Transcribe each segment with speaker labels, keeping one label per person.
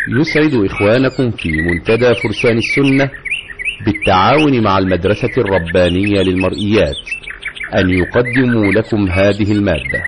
Speaker 1: يسعد إخوانكم في منتدى فرسان السنة بالتعاون مع المدرسة الربانية للمرئيات أن يقدموا لكم هذه المادة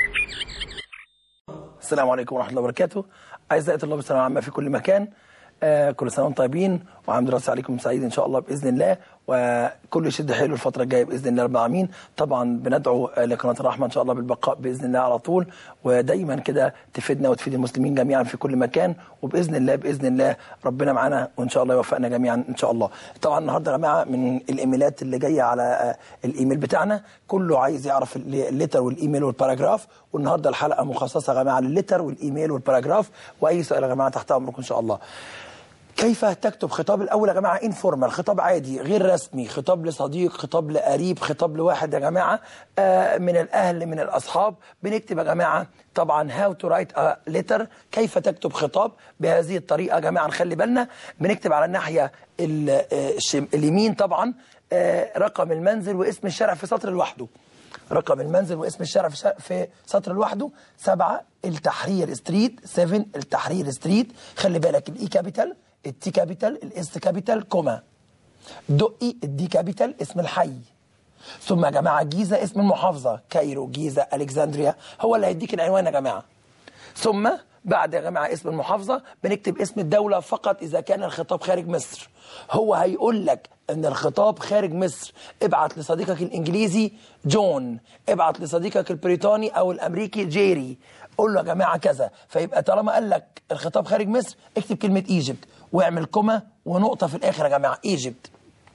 Speaker 2: السلام عليكم ورحمة الله وبركاته أعزائي طلاب الثانوية العامة في كل مكان آه كل سنة وانتم طيبين وعام دراسة عليكم سعيد إن شاء الله بإذن الله وكل يشد حيله الفترة الجاية بإذن الله رب العالمين طبعا بندعو آه، لقناة الرحمة إن شاء الله بالبقاء بإذن الله على طول ودايما كده تفيدنا وتفيد المسلمين جميعا في كل مكان وبإذن الله بإذن الله ربنا معانا وإن شاء الله يوفقنا جميعا إن شاء الله طبعا النهاردة يا جماعة من الإيميلات اللي جاية على آه، الإيميل بتاعنا كله عايز يعرف ال- الليتر والإيميل والباراجراف والنهاردة الحلقة مخصصة يا جماعة للليتر والإيميل والباراجراف وأي سؤال يا جماعة تحت أمركم إن شاء الله كيف تكتب خطاب الاول يا جماعه انفورمال خطاب عادي غير رسمي خطاب لصديق خطاب لقريب خطاب لواحد يا جماعه آه من الاهل من الاصحاب بنكتب يا جماعه طبعا هاو تو رايت ا ليتر كيف تكتب خطاب بهذه الطريقه يا جماعه نخلي بالنا بنكتب على الناحيه ال- آه، الشم- اليمين طبعا آه، رقم المنزل واسم الشارع في سطر لوحده رقم المنزل واسم الشارع في, شا... في سطر لوحده سبعة التحرير ستريت 7 التحرير ستريت خلي بالك الاي كابيتال التي كابيتال الاس كابيتال كوما دقي الدي كابيتال اسم الحي ثم يا جماعة جيزة اسم المحافظة كايرو جيزة ألكسندريا هو اللي هيديك العنوان يا جماعة ثم بعد يا جماعة اسم المحافظة بنكتب اسم الدولة فقط إذا كان الخطاب خارج مصر هو هيقول لك ان الخطاب خارج مصر ابعت لصديقك الانجليزي جون ابعت لصديقك البريطاني او الامريكي جيري قول له يا جماعه كذا فيبقى طالما قال لك الخطاب خارج مصر اكتب كلمه ايجيبت واعمل كوما ونقطه في الاخر يا جماعه ايجيبت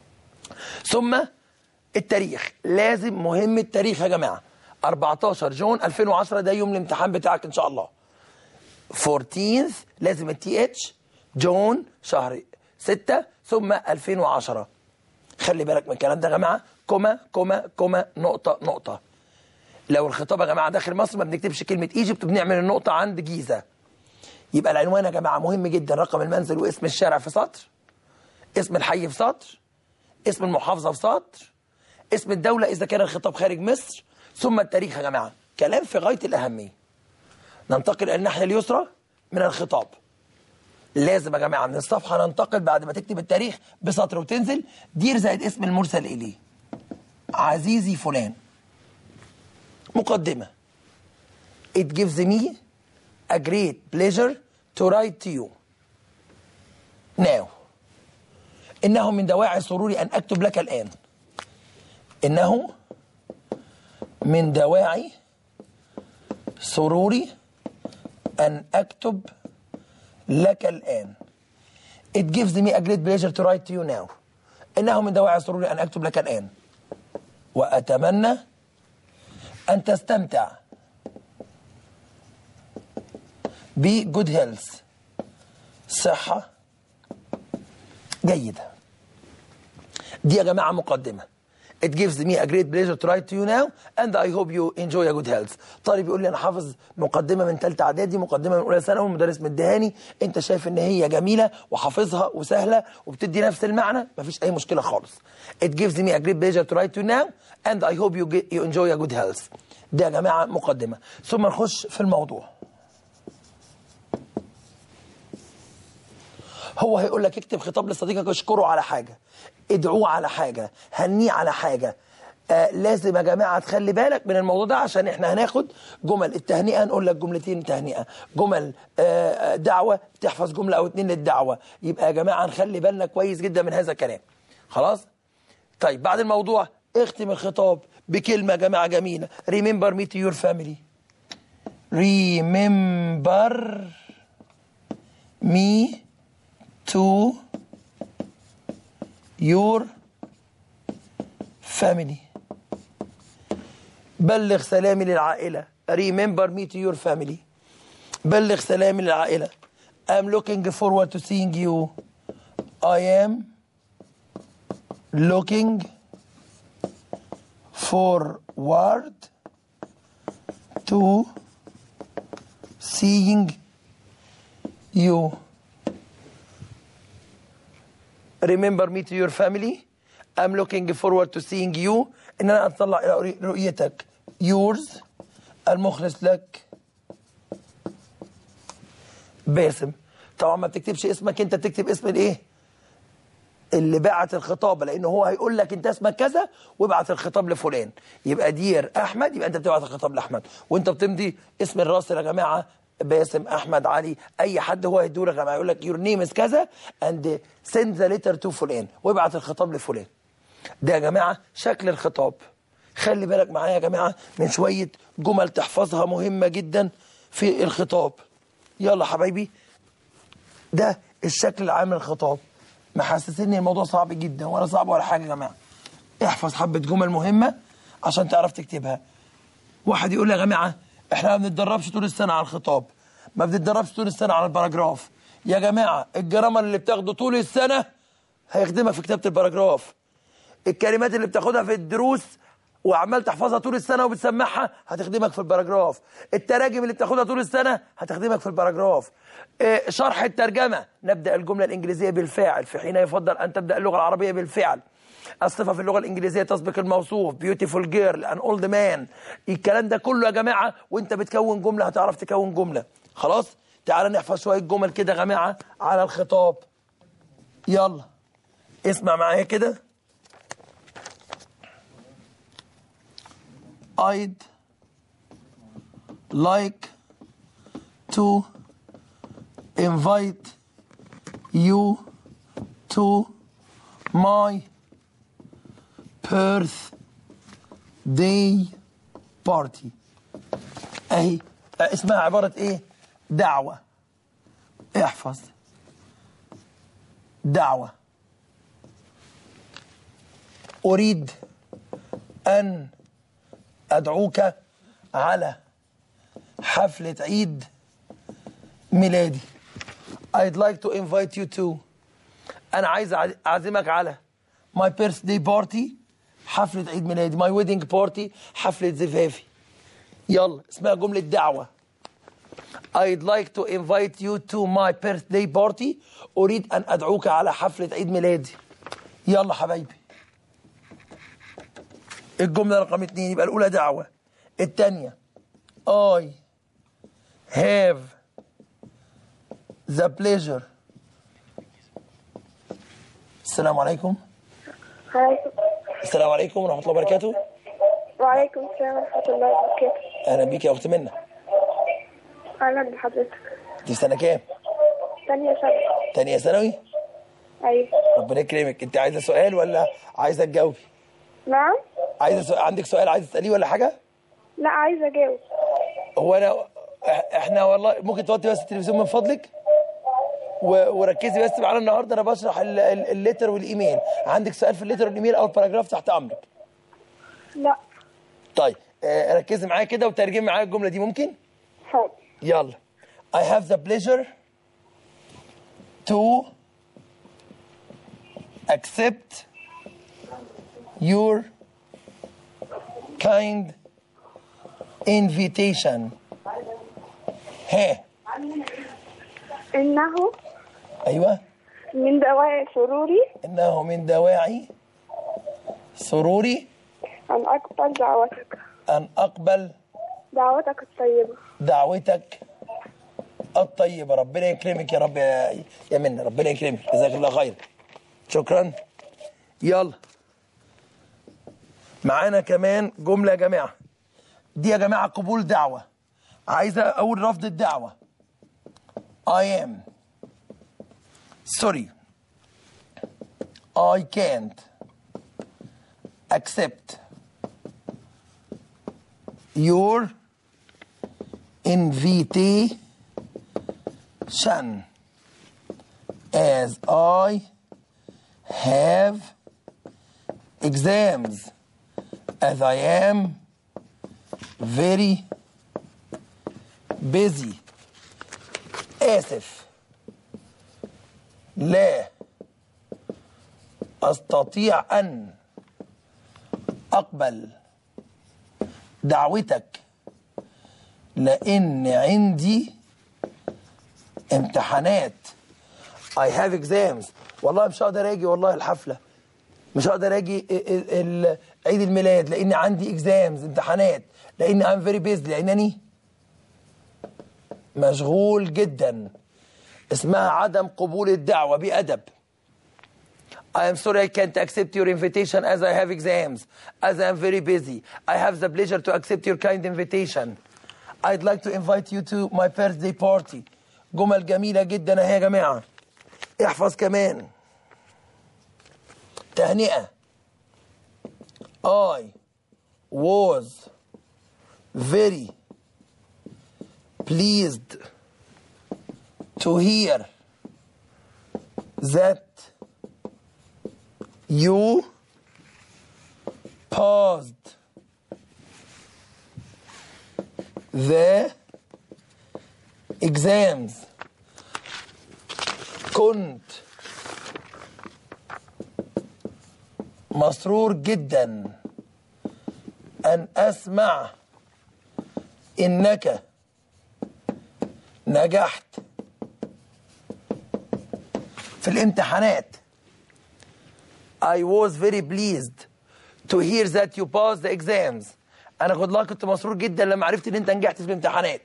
Speaker 2: ثم التاريخ لازم مهم التاريخ يا جماعه 14 جون 2010 ده يوم الامتحان بتاعك ان شاء الله 14th لازم التي اتش جون شهر 6 ثم 2010 خلي بالك من الكلام ده يا جماعه كوما كوما كوما نقطه نقطه لو الخطاب يا جماعه داخل مصر ما بنكتبش كلمه ايجيبت بنعمل النقطه عند جيزه يبقى العنوان يا جماعه مهم جدا رقم المنزل واسم الشارع في سطر اسم الحي في سطر اسم المحافظه في سطر اسم الدوله اذا كان الخطاب خارج مصر ثم التاريخ يا جماعه كلام في غايه الاهميه ننتقل الى الناحيه اليسرى من الخطاب لازم يا جماعه من الصفحه ننتقل بعد ما تكتب التاريخ بسطر وتنزل دير زائد اسم المرسل اليه عزيزي فلان مقدمه It gives me a great pleasure to write to you now إنه من دواعي سروري أن أكتب لك الآن إنه من دواعي سروري أن أكتب لك الآن It gives me a great pleasure to write to you now إنه من دواعي سروري أن أكتب لك الآن وأتمنى أن تستمتع بجود هيلث صحة جيدة دي يا جماعة مقدمة It gives me a great pleasure to write to you now and I hope you enjoy a good health. طالب يقول لي انا حافظ مقدمة من ثالثة اعدادي مقدمة من اولى ثانوي المدرس مديهاني انت شايف ان هي جميلة وحافظها وسهلة وبتدي نفس المعنى مفيش اي مشكلة خالص. It gives me a great pleasure to write to you now and I hope you, get, you enjoy a good health. دي يا جماعة مقدمة. ثم نخش في الموضوع. هو هيقول لك اكتب خطاب لصديقك اشكره على حاجة ادعوه على حاجة هنيه على حاجة آه لازم يا جماعة تخلي بالك من الموضوع ده عشان احنا هناخد جمل التهنئة نقول لك جملتين تهنئة جمل آه آه، دعوة تحفظ جملة او اتنين للدعوة يبقى يا جماعة نخلي بالنا كويس جدا من هذا الكلام خلاص طيب بعد الموضوع اختم الخطاب بكلمة يا جماعة جميلة remember me to your family remember me to your family بلغ سلامي للعائلة remember me to your family بلغ سلامي للعائلة I'm looking forward to seeing you I am looking forward to seeing you remember me to your family I'm looking forward to seeing you ان انا اطلع الى رؤيتك yours المخلص لك باسم طبعا ما بتكتبش اسمك انت بتكتب اسم الايه اللي بعت الخطابه لان هو هيقول لك انت اسمك كذا وابعت الخطاب لفلان يبقى دير احمد يبقى انت بتبعت الخطاب لاحمد وانت بتمضي اسم الراسل يا جماعه باسم احمد علي اي حد هو هيدور يا جماعه يقول لك يور نيم از كذا اند سند ذا ليتر تو فلان وابعت الخطاب لفلان ده يا جماعه شكل الخطاب خلي بالك معايا يا جماعه من شويه جمل تحفظها مهمه جدا في الخطاب يلا حبايبي ده الشكل العام للخطاب محسسني الموضوع صعب جدا ولا صعب ولا حاجه يا جماعه احفظ حبه جمل مهمه عشان تعرف تكتبها واحد يقول لي يا جماعه احنا ما بنتدربش طول السنه على الخطاب ما بنتدربش طول السنه على الباراجراف يا جماعه الجرامر اللي بتاخده طول السنه هيخدمك في كتابه الباراجراف الكلمات اللي بتاخدها في الدروس وعمال تحفظها طول السنه وبتسمعها هتخدمك في الباراجراف التراجم اللي بتاخدها طول السنه هتخدمك في الباراجراف إيه، شرح الترجمه نبدا الجمله الانجليزيه بالفاعل في حين يفضل ان تبدا اللغه العربيه بالفعل الصفه في اللغه الانجليزيه تسبق الموصوف بيوتيفول جيرل ان اولد مان الكلام ده كله يا جماعه وانت بتكون جمله هتعرف تكون جمله خلاص تعال نحفظ شويه جمل كده يا جماعه على الخطاب يلا اسمع معايا كده I'd like to invite you to my birthday party اهي اسمها عبارة ايه دعوة احفظ دعوة أريد أن أدعوك على حفلة عيد ميلادي I'd like to invite you to أنا عايز أع- أعزمك على my birthday party حفلة عيد ميلادي my wedding party حفلة زفافي يلا اسمها جملة دعوة I'd like to invite you to my birthday party أريد أن أدعوك على حفلة عيد ميلادي يلا حبايبي الجملة رقم اتنين يبقى الأولى دعوة التانية I have the pleasure السلام عليكم
Speaker 3: عليكم
Speaker 2: السلام عليكم ورحمة الله وبركاته
Speaker 3: وعليكم السلام ورحمة الله وبركاته
Speaker 2: أهلا بيك يا أخت منى
Speaker 3: أهلا بحضرتك
Speaker 2: دي في سنة كام؟
Speaker 3: تانية سنة
Speaker 2: تانية ثانوي؟
Speaker 3: أيوة
Speaker 2: ربنا يكرمك أنت عايزة سؤال ولا عايزة تجاوبي؟
Speaker 3: نعم
Speaker 2: عايزة سؤال عندك سؤال عايزة تسأليه ولا حاجة؟
Speaker 3: لا عايزة أجاوب
Speaker 2: هو أنا إح- إحنا والله ممكن توطي بس التلفزيون من فضلك؟ و- وركزي بس معانا النهارده انا بشرح ال- ال- الليتر والايميل عندك سؤال في الليتر والايميل او الباراجراف تحت امرك
Speaker 3: لا
Speaker 2: طيب آه، ركزي معايا كده وترجمي معايا الجمله دي ممكن
Speaker 3: حاضر
Speaker 2: يلا I have the pleasure to accept your kind invitation ها
Speaker 3: إنه
Speaker 2: ايوه
Speaker 3: من دواعي سروري
Speaker 2: انه من دواعي سروري
Speaker 3: أن أقبل دعوتك
Speaker 2: ان اقبل
Speaker 3: دعوتك الطيبة
Speaker 2: دعوتك الطيبة ربنا يكرمك يا رب يا, يا منى ربنا يكرمك جزاك الله خير شكرا يلا معانا كمان جملة يا جماعة دي يا جماعة قبول دعوة عايزة أقول رفض الدعوة I am sorry I can't accept your invitation as I have exams as I am very busy آسف لا أستطيع أن أقبل دعوتك لأن عندي امتحانات I have exams والله مش هقدر اجي والله الحفلة مش هقدر اجي ال- ال- ال- عيد الميلاد لان عندي exams امتحانات لان I'm very busy لانني مشغول جدا اسمها عدم قبول الدعوة بأدب I am sorry I can't accept your invitation as I have exams, as I am very busy. I have the pleasure to accept your kind invitation. I'd like to invite you to my birthday party. جمل جميلة جدا اهي يا جماعة. احفظ كمان. تهنئة. I was very pleased to hear that you paused the exams كنت مسرور جدا أن أسمع إنك نجحت في الامتحانات I was very pleased to hear that you passed the exams انا خد لك كنت مسرور جدا لما عرفت ان انت نجحت في الامتحانات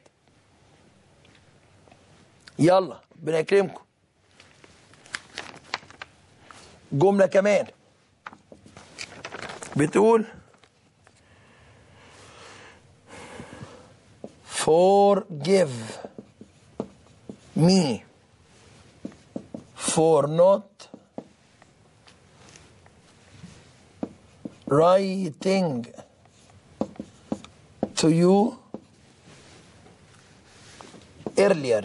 Speaker 2: يلا ربنا يكرمكم جمله كمان بتقول forgive me for not writing to you earlier.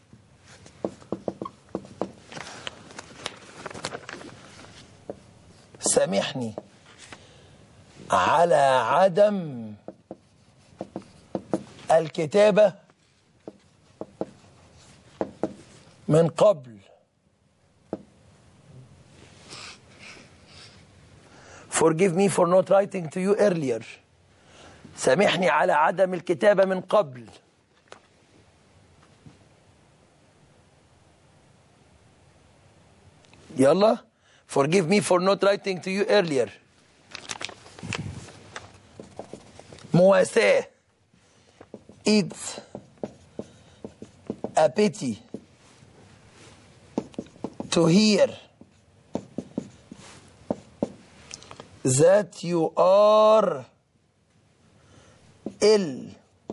Speaker 2: سامحني على عدم الكتابة من قبل Forgive me for not writing to you earlier. سامحني على عدم الكتابة من قبل. يلا. Forgive me for not writing to you earlier. مواساة. It's a pity to hear that you are ill.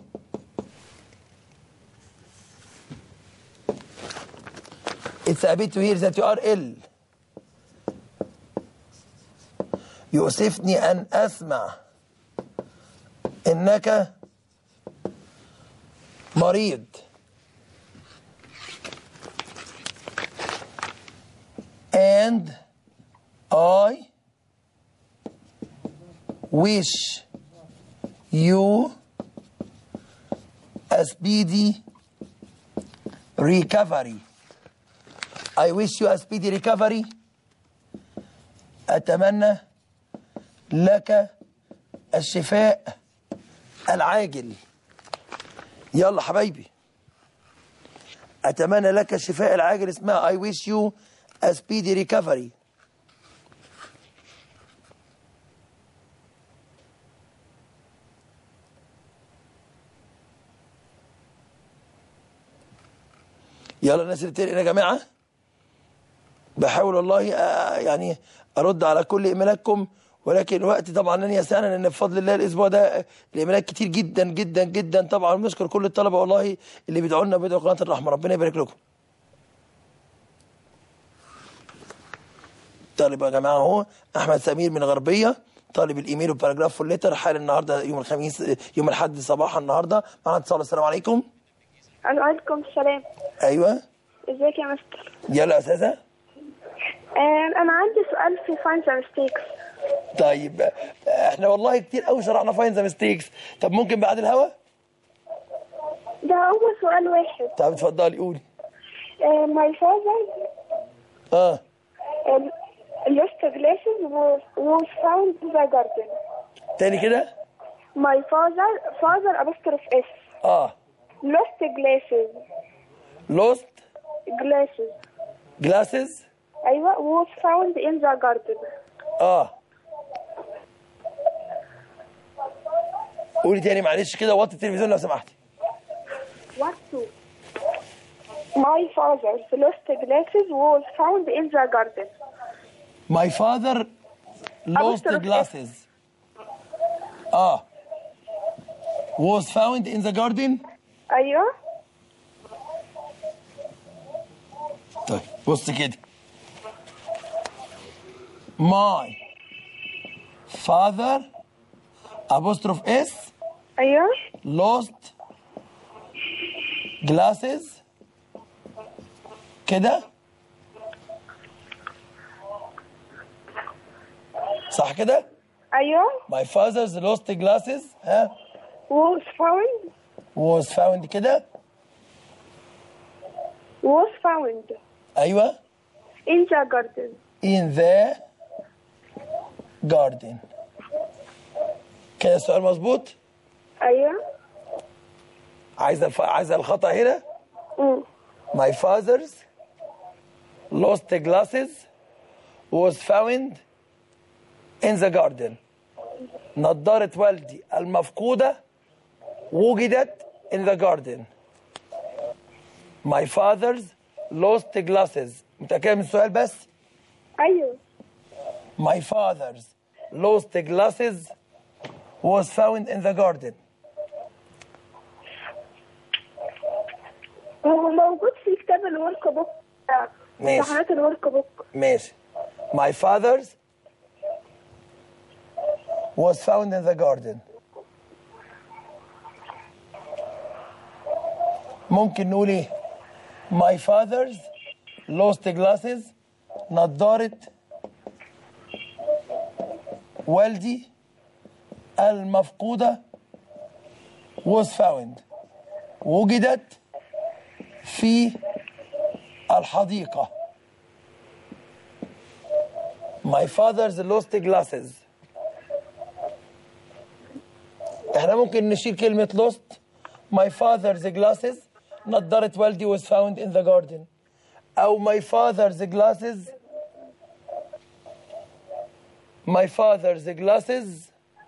Speaker 2: It's a bit to hear that you are ill. يؤسفني أن أسمع إنك مريض. And I wish you a speedy recovery. I wish you a speedy recovery. أتمنى لك الشفاء العاجل. يلا حبايبي. أتمنى لك الشفاء العاجل اسمها I wish you a speedy recovery. يلا الناس اللي بتنقل يا جماعه بحاول والله آه، يعني ارد على كل ايميلاتكم ولكن الوقت طبعا لن يسعنا لان بفضل الله الاسبوع ده الايميلات كتير جدا جدا جدا طبعا بنشكر كل الطلبه والله اللي بيدعوا لنا وبيدعوا قناه الرحمه ربنا يبارك لكم. طالب يا جماعه اهو احمد سمير من غربيه طالب الايميل والباراجراف والليتر حال النهارده يوم الخميس يوم الاحد صباحا النهارده معنا اتصال السلام عليكم
Speaker 3: عليكم السلام
Speaker 2: ايوه
Speaker 3: ازيك يا مستر
Speaker 2: يلا يا استاذه
Speaker 3: آم، انا عندي سؤال في فاينز ميستيكس
Speaker 2: طيب آه، احنا والله كتير قوي شرحنا فاين ذا ميستيكس طب ممكن بعد الهوا
Speaker 3: ده هو سؤال واحد
Speaker 2: طب اتفضلي قولي
Speaker 3: ماي فاذر
Speaker 2: اه
Speaker 3: lost glasses was, was found in the garden
Speaker 2: تاني كده
Speaker 3: my father father apostrophe s
Speaker 2: اه
Speaker 3: lost glasses
Speaker 2: لوست
Speaker 3: glasses
Speaker 2: جلاسز
Speaker 3: ايوه was found in the garden
Speaker 2: اه قولي تاني معلش كده وطي التلفزيون لو سمحتي
Speaker 3: what to My father's lost glasses was found in the garden.
Speaker 2: My father lost
Speaker 3: Apostrophe S.
Speaker 2: glasses. اه was found in the garden
Speaker 3: أيوة
Speaker 2: طيب بص كده my father apostrophe s
Speaker 3: أيوة
Speaker 2: lost glasses كده صح كده
Speaker 3: أيوة
Speaker 2: my father's lost glasses ها
Speaker 3: was found
Speaker 2: was found كده
Speaker 3: was found
Speaker 2: ايوه
Speaker 3: in the garden.
Speaker 2: in the garden كده السؤال مظبوط
Speaker 3: أيوة
Speaker 2: عايز الف... عايز الخطأ هنا
Speaker 3: أمم.
Speaker 2: my father's lost glasses was found in the garden نضارة والدي المفقودة وجدت in the garden my father's lost glasses متأكد من السؤال بس
Speaker 3: أيوة
Speaker 2: My father's lost glasses was found in the garden.
Speaker 3: هو موجود في كتاب الورك بوك
Speaker 2: ماشي.
Speaker 3: امتحانات الورك بوك
Speaker 2: ماشي. My father's was found in the garden. ممكن نقول ايه؟ My father's lost glasses نضارة والدي المفقودة was found وجدت في الحديقة My father's lost glasses احنا ممكن نشيل كلمة lost My father's glasses نضارة والدي was found in the garden أو my father's glasses My father's glasses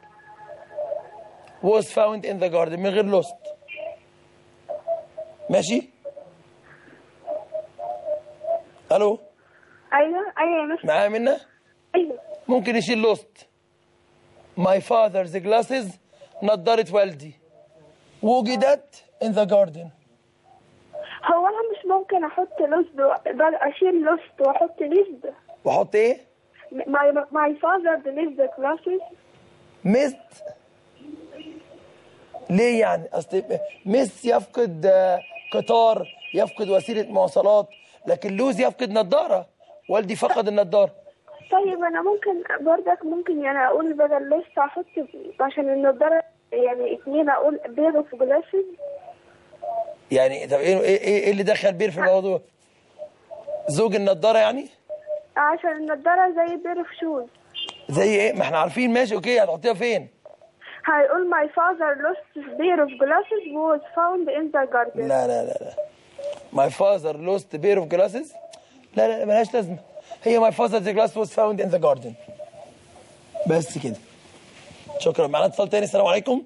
Speaker 2: was found in the garden من غير lost ماشي الو
Speaker 3: أيوة أيوة يا مستر
Speaker 2: معايا منا
Speaker 3: أيوة
Speaker 2: ممكن يشيل lost My father's glasses نضارة والدي وجدت in the garden
Speaker 3: هو أنا مش ممكن أحط لوست أشيل لوست وأحط ليست
Speaker 2: واحط ايه
Speaker 3: My, my father believes the classes
Speaker 2: missed ليه يعني اصل مس يفقد آه، قطار يفقد وسيله مواصلات لكن لوز يفقد نظاره والدي فقد النظاره
Speaker 3: طيب أنا ممكن برضك ممكن يعني أقول بدل لسه أحط عشان النضارة يعني اتنين أقول بيض في جلاسز
Speaker 2: يعني طب ايه ايه ايه اللي دخل بير في الموضوع زوج النظاره يعني
Speaker 3: عشان النضارة زي بير في شوز
Speaker 2: زي ايه ما احنا عارفين ماشي اوكي هتحطيها فين
Speaker 3: هيقول my father lost his pair of glasses was found in the garden
Speaker 2: لا لا لا لا my father lost pair of glasses لا لا ملهاش لازمه هي my father's glass was found in the garden بس كده شكرا معانا اتصال تاني السلام عليكم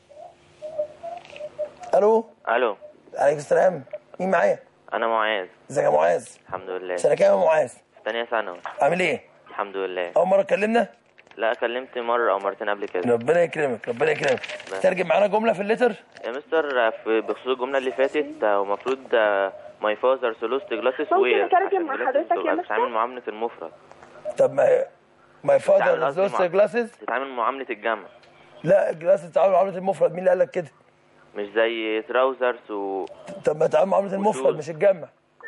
Speaker 2: الو
Speaker 4: الو
Speaker 2: عليكم السلام مين معايا
Speaker 4: انا معاذ
Speaker 2: ازيك يا معاذ
Speaker 4: الحمد لله
Speaker 2: سنه كام يا معاذ
Speaker 4: ثانية ثانوي
Speaker 2: عامل ايه
Speaker 4: الحمد لله
Speaker 2: اول مره اتكلمنا
Speaker 4: لا كلمت مرة او مرتين قبل كده
Speaker 2: ربنا يكرمك ربنا يكرمك ترجم معانا جمله في الليتر
Speaker 4: يا مستر في بخصوص الجملة اللي فاتت آه، المفروض ماي فازر سولوست جلاسز
Speaker 3: ممكن
Speaker 4: وير
Speaker 3: أترجم مع حضرتك يا مستر؟
Speaker 4: بتتعامل معاملة المفرد
Speaker 2: طب ما my father
Speaker 4: بتتعامل قصدي
Speaker 2: lost
Speaker 4: مع-
Speaker 2: glasses
Speaker 4: بتتعامل معاملة الجمع
Speaker 2: لا الجلاسز تعامل معامله المفرد مين اللي قال لك كده
Speaker 4: مش زي تراوزرز و
Speaker 2: طب ما تعامل معامله المفرد
Speaker 4: وشوز.
Speaker 2: مش الجمع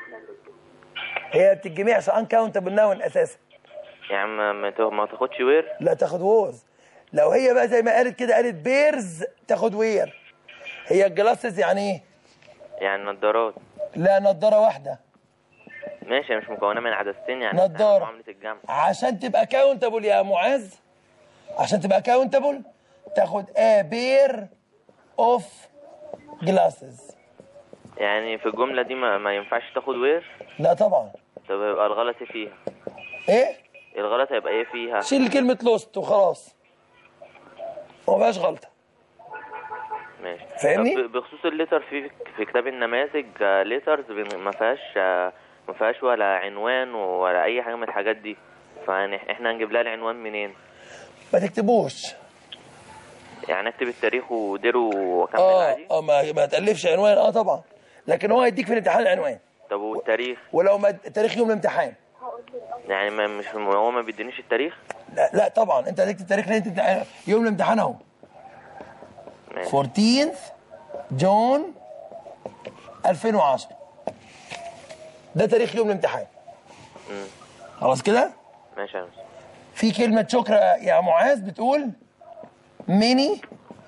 Speaker 2: هي بتتجمع عشان انكاونتبل ناون اساسا
Speaker 4: يعني ما, ما ت- ما تاخدش وير
Speaker 2: لا تاخد ووز لو هي بقى زي ما قالت كده قالت بيرز تاخد وير هي الجلاسز يعني ايه
Speaker 4: يعني نظارات
Speaker 2: لا نضاره واحده
Speaker 4: ماشي هي مش مكونة من عدستين يعني
Speaker 2: نضارة.
Speaker 4: بتتعامل معاملة الجمع
Speaker 2: عشان تبقى كاونتبل يا معاذ عشان تبقى كاونتبل تاخد a بير اوف جلاسز
Speaker 4: يعني في الجملة دي ما, ما ينفعش تاخد وير
Speaker 2: لا طبعا
Speaker 4: طب يبقى الغلط فيها
Speaker 2: ايه
Speaker 4: الغلط هيبقى ايه فيها
Speaker 2: شيل كلمه لوست وخلاص وما فيهاش غلطه
Speaker 4: ماشي ماشي
Speaker 2: فاهمني؟
Speaker 4: طب بخصوص الليتر في في كتاب النماذج ليترز ما فيهاش آه، ما فيهاش ولا عنوان ولا اي حاجه من الحاجات دي فيعني احنا هنجيب لها العنوان منين
Speaker 2: ما تكتبوش
Speaker 4: يعني اكتب التاريخ وديره واكمل
Speaker 2: اه
Speaker 4: عادي
Speaker 2: اه ما ما تالفش عنوان اه طبعا لكن هو هيديك في الامتحان العنوان
Speaker 4: طب والتاريخ
Speaker 2: ولو ما تاريخ يوم الامتحان
Speaker 4: يعني ما مش هو ما بيدينيش التاريخ
Speaker 2: لا, لا طبعا انت هتكتب تاريخ ليله الامتحان يوم الامتحان اهو
Speaker 4: ماشي
Speaker 2: 14th جون 2010 ده تاريخ يوم الامتحان
Speaker 4: مم.
Speaker 2: خلاص كده
Speaker 4: ماشي يا مستر
Speaker 2: في كلمة شكر يا معاذ بتقول many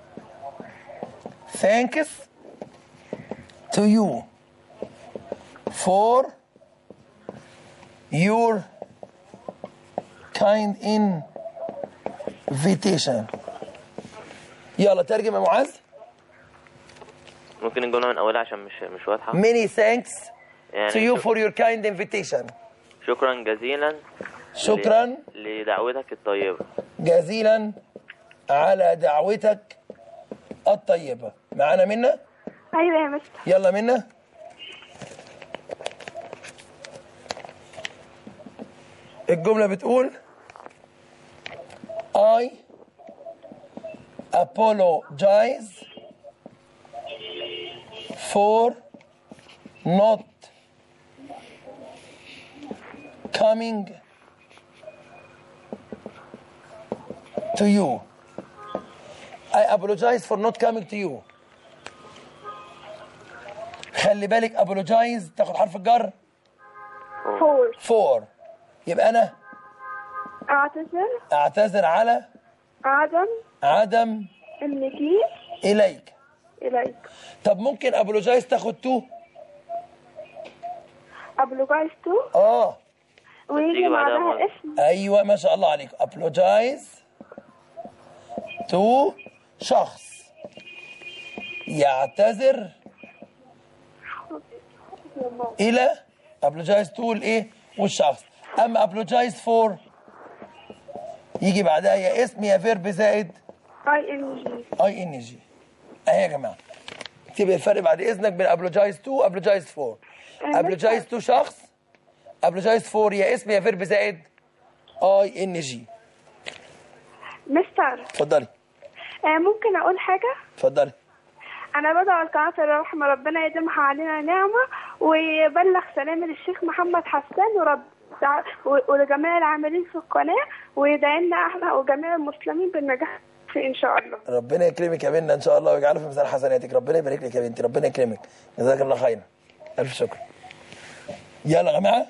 Speaker 2: thanks to you for your kind invitation يلا ترجم يا معاذ
Speaker 4: ممكن الجمله من اولها عشان مش مش واضحه
Speaker 2: many thanks
Speaker 4: يعني
Speaker 2: to you
Speaker 4: شك-
Speaker 2: for your kind invitation
Speaker 4: شكرا جزيلا
Speaker 2: شكرا
Speaker 4: ل- لدعوتك الطيبه
Speaker 2: جزيلا على دعوتك الطيبة معانا منا
Speaker 3: ايوه يا مستر
Speaker 2: يلا منا الجملة بتقول I apologize for not coming to you. I apologize for not coming to you. خلي بالك apologize تاخد حرف الجر
Speaker 3: فور
Speaker 2: for يبقى انا
Speaker 3: اعتذر
Speaker 2: اعتذر على
Speaker 3: عدم
Speaker 2: عدم
Speaker 3: المجيء
Speaker 2: اليك
Speaker 3: اليك
Speaker 2: طب ممكن apologize تاخد to
Speaker 3: ابلوجايز تو
Speaker 2: اه
Speaker 3: ويجي
Speaker 4: تيجي بعدها
Speaker 3: بعدها
Speaker 4: مرة.
Speaker 3: اسم
Speaker 2: ايوه ما شاء الله عليك apologize to شخص يعتذر الى apologize to الايه والشخص اما apologize for يجي بعدها يا اسم يا فيرب زائد
Speaker 3: اي ان جي
Speaker 2: اي ان جي اهي يا جماعه اكتب الفرق بعد اذنك بين ابلوجايز تو وابلوجايز فور ابلوجايز تو شخص ابلوجايز فور يا اسم يا فيرب زائد اي ان جي
Speaker 3: مستر
Speaker 2: اتفضلي
Speaker 3: آه ممكن اقول حاجه
Speaker 2: اتفضلي
Speaker 3: انا بدعو القناه الرحمه ربنا يديمها علينا نعمه ويبلغ سلامي للشيخ محمد حسان ورب ولجميع العاملين في القناه ويدعي لنا احنا وجميع المسلمين بالنجاح في ان شاء الله
Speaker 2: ربنا يكرمك يا منى ان شاء الله ويجعله في ميزان حسناتك ربنا يبارك لك يا بنتي ربنا يكرمك جزاك الله خيرا الف شكر يلا يا جماعه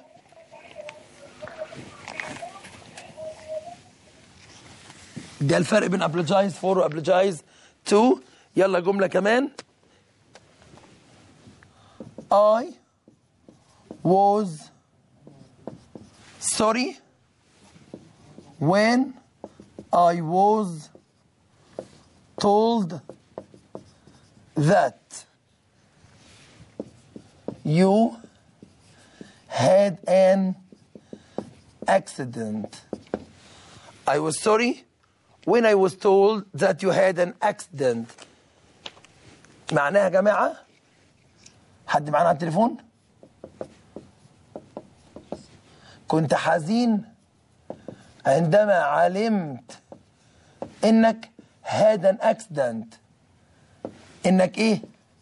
Speaker 2: ده الفرق بين apologize for و apologize to يلا جملة كمان I was sorry when I was told that you had an accident. I was sorry when I was told that you had an accident. معناها يا جماعة حد معانا على التليفون كنت حزين عندما علمت انك had an accident انك ايه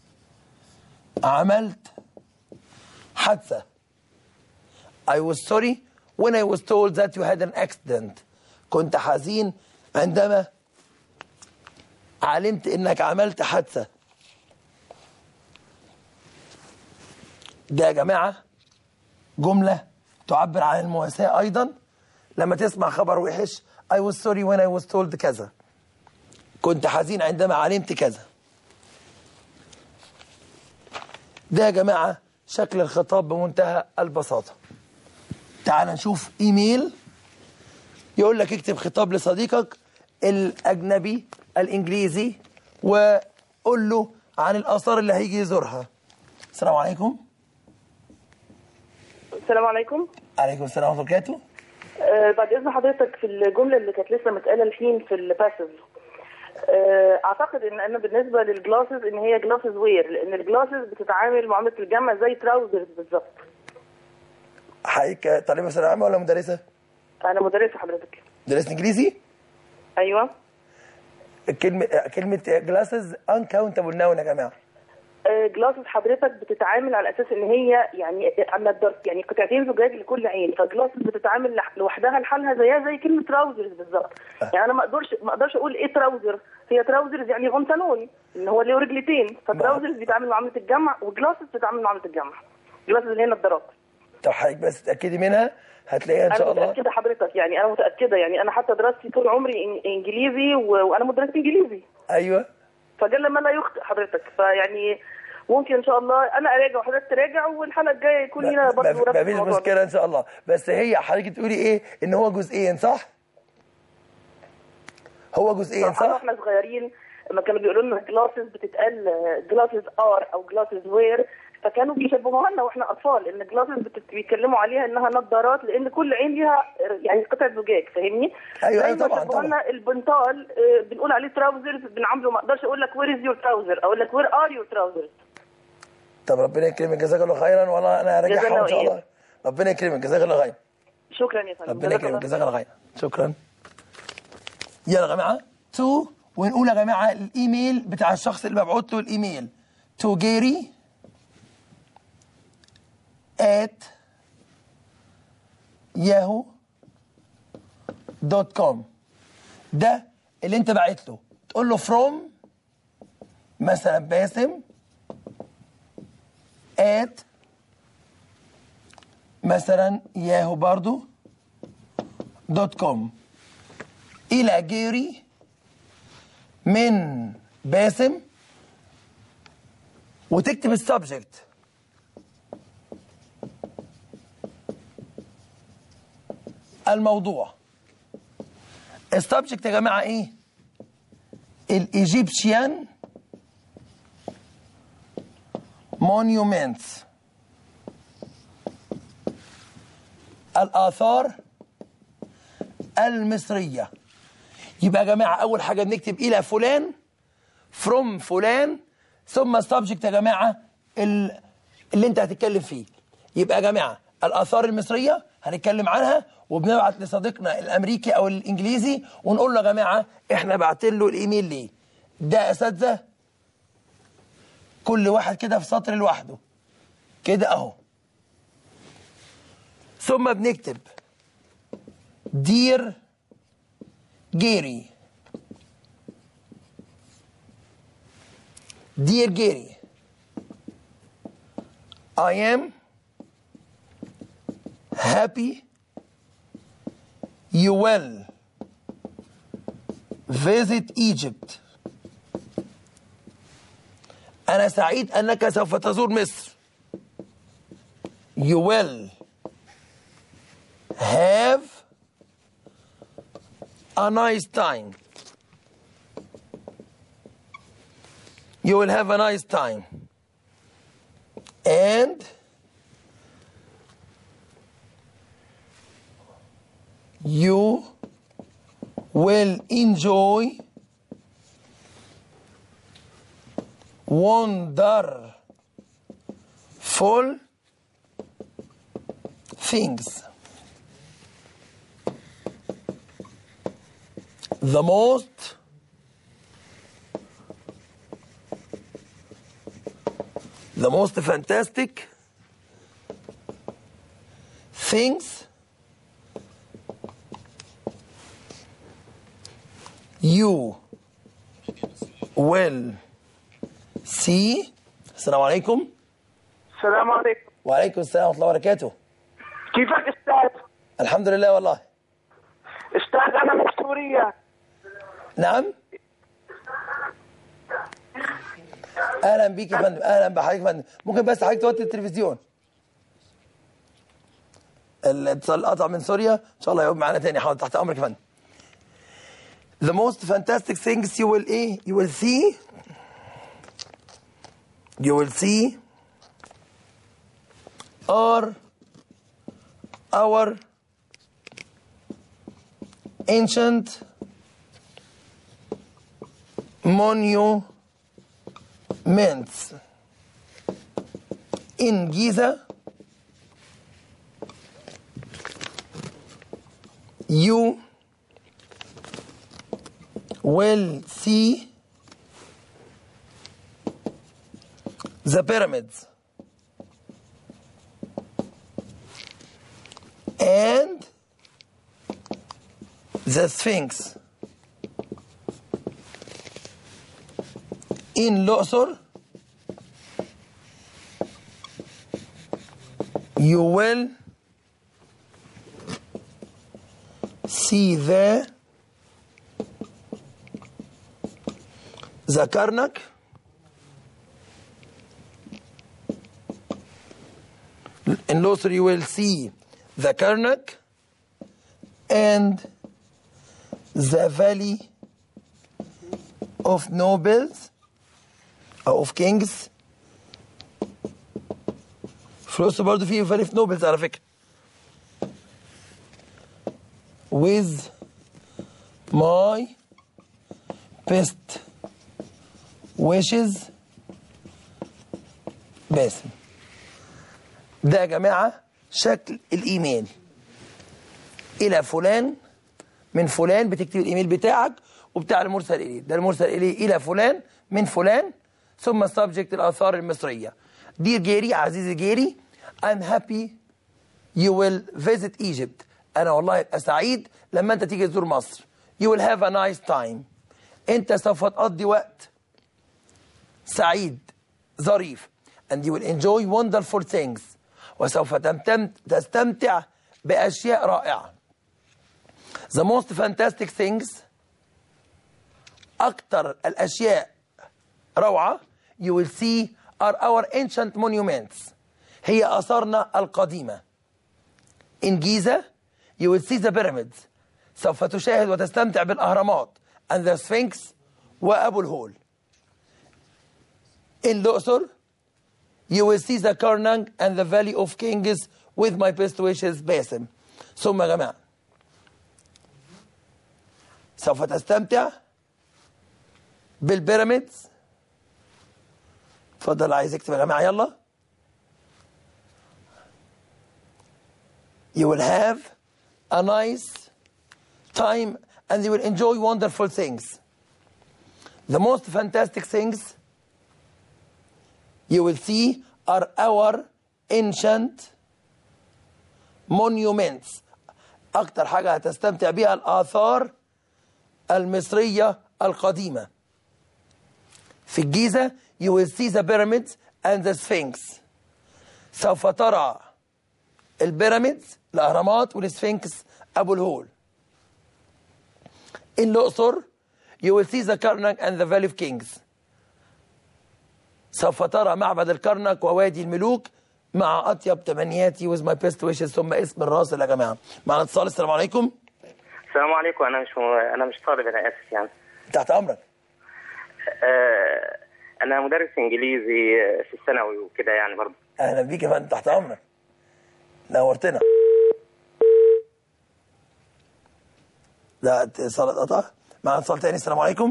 Speaker 2: عملت حادثة I was sorry when I was told that you had an accident كنت حزين عندما علمت انك عملت حادثة ده يا جماعة جملة تعبر عن المواساة أيضا لما تسمع خبر وحش I was sorry when I was told كذا كنت حزين عندما علمت كذا ده يا جماعة شكل الخطاب بمنتهى البساطة تعال نشوف ايميل يقول لك اكتب خطاب لصديقك الأجنبي الإنجليزي وقول له عن الآثار اللي هيجي يزورها السلام عليكم
Speaker 5: السلام عليكم
Speaker 2: عليكم السلام ورحمة الله وبركاته
Speaker 5: آه بعد اذن حضرتك في الجمله اللي كانت لسه متقاله الحين في الباسيف آه، اعتقد ان انا بالنسبه للجلاسز ان هي جلاسز وير لان الجلاسز بتتعامل معامله الجامعه زي تراوزرز بالظبط
Speaker 2: حضرتك طالبه ثانويه عامه ولا مدرسه؟
Speaker 5: انا مدرسه حضرتك
Speaker 2: مدرسه انجليزي؟
Speaker 5: ايوه
Speaker 2: كلمه كلمه جلاسز انكاونتبل ناون يا جماعه
Speaker 5: جلاسز حضرتك بتتعامل على اساس ان هي يعني النضارة يعني قطعتين زجاج لكل عين فجلاسز بتتعامل لح- لوحدها لحالها زيها زي كلمه تراوزرز بالظبط يعني انا ما اقدرش ما اقدرش اقول ايه تراوزر هي تراوزرز يعني بنطلون ان هو له رجلتين فتراوزرز بيتعامل معامله الجامعه وجلاسز بتتعامل معامله الجامعه جلاسز اللي هي نضارات
Speaker 2: طب حضرتك بس تتاكدي منها هتلاقيها ان
Speaker 5: انا
Speaker 2: شاء الله
Speaker 5: متاكده حضرتك يعني انا متاكده يعني انا حتى دراستي طول عمري إن- انجليزي و- وانا مدرسه انجليزي
Speaker 2: ايوه
Speaker 5: فجل ما لا يخطئ حضرتك فيعني ممكن ان شاء الله انا اراجع وحضرتك تراجع والحلقه الجايه يكون لنا برضه
Speaker 2: ما
Speaker 5: نفس
Speaker 2: فيش
Speaker 5: الموضوع ده.
Speaker 2: مشكله ان شاء الله بس هي حضرتك تقولي ايه ان هو جزئين صح هو جزئين
Speaker 5: صراحة
Speaker 2: صح
Speaker 5: واحنا صغيرين لما كانوا بيقولوا لنا جلاسز بتتقال جلاسز ار او جلاسز وير فكانوا بيشبهوها لنا واحنا اطفال ان جلاسز بيتكلموا عليها انها نظارات لان كل عين ليها يعني قطعه زجاج فاهمني؟
Speaker 2: أيوة،
Speaker 5: زي
Speaker 2: أيوة،
Speaker 5: ما
Speaker 2: طبعاً،
Speaker 5: شبهوا
Speaker 2: طبعاً.
Speaker 5: لنا البنطال آه، بنقول عليه تراوزرز بنعامله ما اقدرش اقول لك وير از يور تراوزر اقول لك وير ار يور تراوزرز
Speaker 2: طب ربنا يكرمك جزاك الله خيرا والله انا هراجعها
Speaker 5: جزانا
Speaker 2: ان شاء الله
Speaker 5: وإياك.
Speaker 2: ربنا يكرمك جزاك الله خير
Speaker 5: شكرا يا فندم
Speaker 2: ربنا
Speaker 5: جزاك
Speaker 2: يكرمك
Speaker 5: الله
Speaker 2: جزاك الله خير شكرا يلا يا جماعه تو ونقول يا جماعه الايميل بتاع الشخص اللي مبعوت له الايميل تو جيري at yahoo دوت كوم ده اللي انت باعت له تقول له from مثلا باسم at مثلا ياهو برضو دوت كوم الى جيري من باسم وتكتب السبجكت الموضوع السبجكت يا جماعه ايه الايجيبشيان مونيومنتس الآثار المصرية يبقى يا جماعة أول حاجة بنكتب إلى فلان from فلان ثم السبجكت يا جماعة ال- اللي أنت هتتكلم فيه يبقى يا جماعة الآثار المصرية هنتكلم عنها وبنبعت لصديقنا الأمريكي أو الإنجليزي ونقول له يا جماعة إحنا بعتين له الإيميل ليه ده أساتذة كل واحد كده في سطر لوحده كده أهو ثم بنكتب دير جيري دير جيري I am happy you will visit Egypt أنا سعيد أنك سوف تزور مصر you will have a nice time. You will have a nice time. And you will enjoy wonderful things. the most the most fantastic things you will see السلام عليكم
Speaker 5: السلام عليكم
Speaker 2: وعليكم السلام ورحمة الله وبركاته
Speaker 5: كيفك استاذ؟
Speaker 2: الحمد لله والله
Speaker 5: استاذ انا من سوريا
Speaker 2: نعم اهلا بيك يا فندم اهلا بحضرتك يا فندم ممكن بس حضرتك توطي التلفزيون الاتصال قطع من سوريا ان شاء الله يقوم معانا تاني حاضر تحت امرك يا فندم The most fantastic things you will ايه you will see you will see are our ancient monuments in Giza you will see the pyramids and the Sphinx in Luxor you will see the the Karnak in Luxor you will see the Karnak and the valley of nobles أو of kings في الأقصر برضه في valley of nobles على فكرة with my best wishes باسم ده يا جماعة شكل الإيميل إلى فلان من فلان بتكتب الإيميل بتاعك وبتاع المرسل إليه ده المرسل إليه إلى فلان من فلان ثم subject الآثار المصرية Dear جيري عزيزي جيري I'm happy you will visit Egypt أنا والله أبقى سعيد لما أنت تيجي تزور مصر You will have a nice time أنت سوف تقضي وقت سعيد ظريف and you will enjoy wonderful things وسوف تمتم تستمتع بأشياء رائعة The most fantastic things أكتر الأشياء روعة you will see are our ancient monuments هي آثارنا القديمة in Giza you will see the pyramids سوف تشاهد وتستمتع بالأهرامات and the Sphinx وأبو الهول in Luxor you will see the Karnak and the Valley of Kings with my best wishes باسم ثم يا جماعة سوف تستمتع بالبيراميدز اتفضل عايز اكتب يا جماعة يلا you will have a nice time and you will enjoy wonderful things the most fantastic things you will see are our ancient monuments أكتر حاجة هتستمتع بها الآثار المصرية القديمة في الجيزة you will see the pyramids and the sphinx سوف ترى البيراميدز الأهرامات والسفنكس أبو الهول in الأقصر you will see the Karnak and the Valley of Kings سوف ترى معبد الكرنك ووادي الملوك مع أطيب تمنياتي with my best wishes ثم اسم الراسل يا جماعة معنا اتصال السلام عليكم
Speaker 6: السلام عليكم انا مش انا مش طالب انا اسف يعني
Speaker 2: تحت أمرك
Speaker 6: آه، انا مدرس انجليزي في الثانوي وكده يعني برضه
Speaker 2: أهلا بيك يا فندم تحت أمرك نورتنا ده اتصال اتقطع معنا اتصال تاني السلام عليكم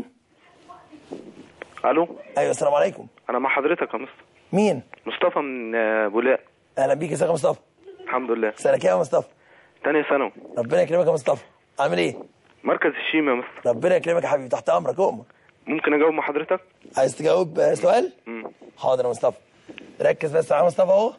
Speaker 7: الو
Speaker 2: ايوه السلام عليكم
Speaker 7: انا مع حضرتك يا مصطفى
Speaker 2: مين
Speaker 7: مصطفى من آه، بولاق
Speaker 2: اهلا بيك ازيك يا مصطفى
Speaker 7: الحمد لله
Speaker 2: سنه كام يا مصطفى
Speaker 7: تانية ثانوي
Speaker 2: ربنا يكرمك يا مصطفى عامل ايه
Speaker 7: مركز الشيم يا مصطفى
Speaker 2: ربنا يكرمك يا حبيبي تحت امرك اؤمر
Speaker 7: ممكن اجاوب مع حضرتك
Speaker 2: عايز تجاوب آه، سؤال
Speaker 7: مم.
Speaker 2: حاضر يا مصطفى ركز بس معايا مصطفى اهو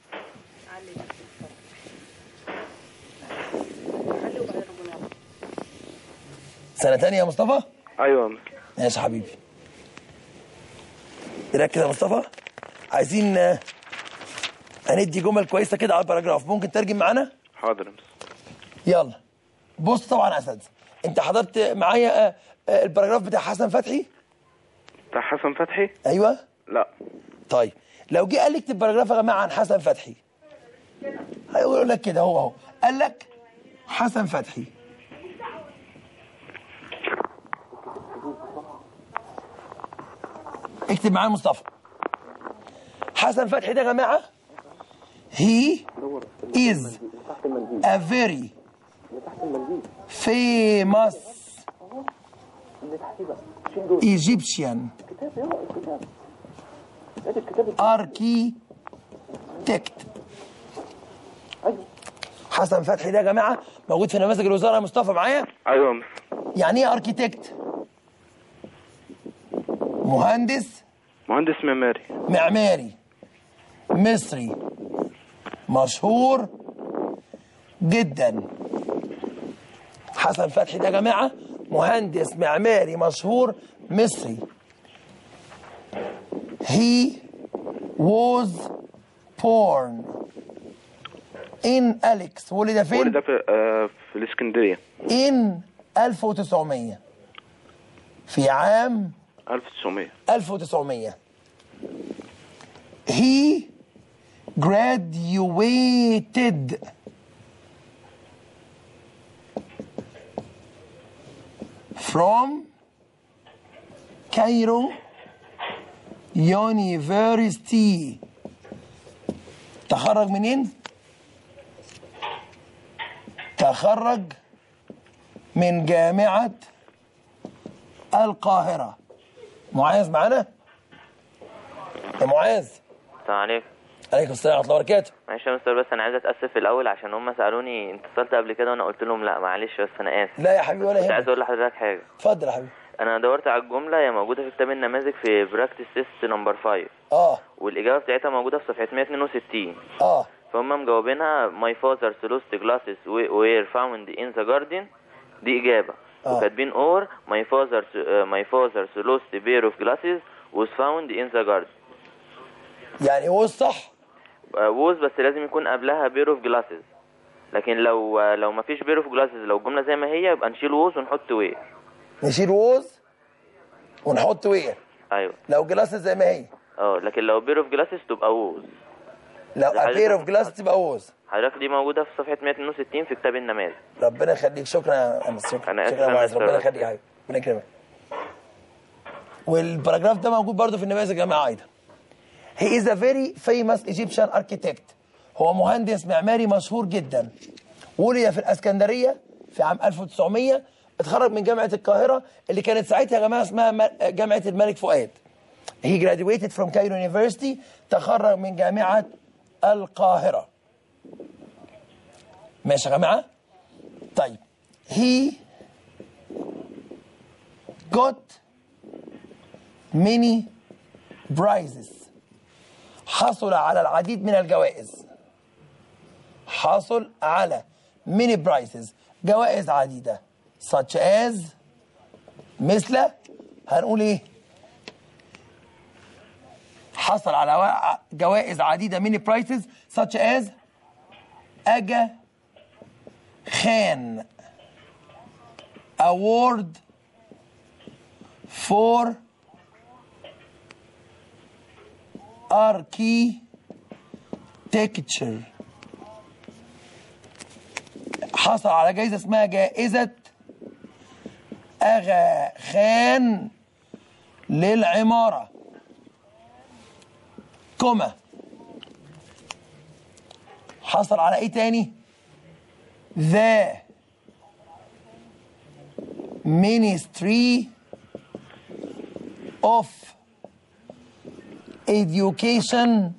Speaker 2: سنه تانية يا مصطفى
Speaker 7: ايوه يا مصطفى
Speaker 2: ماشي يا حبيبي ركز يا مصطفى عايزين آه، هندي جمل كويسه كده على الباراجراف ممكن ترجم معانا
Speaker 7: حاضر يا مصطفى
Speaker 2: يلا بص طبعا يا اساتذه انت حضرت معايا آه، آه، الباراجراف بتاع حسن فتحي
Speaker 7: بتاع حسن فتحي
Speaker 2: ايوه
Speaker 7: لا
Speaker 2: طيب لو جه قال لي اكتب باراجراف يا جماعه عن حسن فتحي هيقول لك كده هو اهو قال لك حسن فتحي اكتب معايا مصطفى حسن فتحي ده يا جماعه he is a very famous ايجيبشيان اركيتكت حسن فتحي ده يا جماعه موجود في نماذج الوزاره يا مصطفى معايا
Speaker 7: ايوه يا مستر
Speaker 2: يعني ايه اركيتكت مهندس
Speaker 7: مهندس معماري
Speaker 2: معماري مصري مشهور جدا حسن فتحي ده يا جماعه مهندس معماري مشهور مصري he was born in Alex ولد
Speaker 7: كل
Speaker 2: فين؟
Speaker 7: ده في آه في الاسكندريه
Speaker 2: in 1900 في عام
Speaker 7: 1900
Speaker 2: 1900 he graduated from Cairo University تخرج منين؟ تخرج من جامعة القاهرة معاذ معانا؟ يا معاذ
Speaker 4: السلام عليكم
Speaker 2: عليكم السلام ورحمة الله وبركاته
Speaker 4: معلش يا مستر بس انا عايز اتاسف في الاول عشان هم سالوني انت اتصلت قبل كده وانا قلت لهم لا معلش بس انا اسف
Speaker 2: لا يا حبيبي ولا
Speaker 4: كنت عايز
Speaker 2: يهمك
Speaker 4: اقول لحضرتك حاجه
Speaker 2: اتفضل يا حبيبي
Speaker 4: انا دورت على الجمله هي موجوده في كتاب النماذج في براكتس تيست نمبر 5
Speaker 2: اه
Speaker 4: والاجابه بتاعتها موجوده في صفحه 162
Speaker 2: اه
Speaker 4: فهم مجاوبينها my father's lost glasses we- were found in the garden دي إجابة
Speaker 2: آه.
Speaker 4: وكاتبين or my father's uh, my father's lost pair of glasses was found in the garden
Speaker 2: يعني هو الصح
Speaker 4: آه، was بس لازم يكون قبلها pair of glasses لكن لو آه، لو ما فيش pair of glasses لو الجملة زي ما هي يبقى نشيل was ونحط where
Speaker 2: نشيل ووز ونحط وير
Speaker 4: ايوه
Speaker 2: لو جلاسز زي ما هي
Speaker 4: اه لكن لو pair of glasses تبقى was
Speaker 2: لو
Speaker 4: لا،
Speaker 2: ابير اوف
Speaker 4: حضرتك-
Speaker 2: جلاس تبقى ووز
Speaker 4: حضرتك دي موجودة في صفحة 162 في كتاب النماذج
Speaker 2: ربنا يخليك شكرا يا انس شكرا
Speaker 4: أنا آسف
Speaker 2: شكرا يا
Speaker 4: يا
Speaker 2: معاذ
Speaker 4: مستر.
Speaker 2: ربنا يخليك يا حبيبي ربنا يكرمك والباراجراف ده موجود برضه في النماذج يا جماعه ايضا He is a very famous Egyptian architect هو مهندس معماري مشهور جدا ولد في الاسكندريه في عام 1900 اتخرج من جامعه القاهره اللي كانت ساعتها يا جماعه اسمها م- جامعه الملك فؤاد He graduated from Cairo University تخرج من جامعه القاهره ماشي يا جماعه طيب he got many prizes حصل على العديد من الجوائز حصل على many prizes جوائز عديدة such as مثل هنقول ايه حصل على وا- جوائز عديدة many prizes such as أجا خان award for architecture حصل على جائزة اسمها جائزة أغا خان للعمارة كوما حصل على ايه تاني ذا Ministry of Education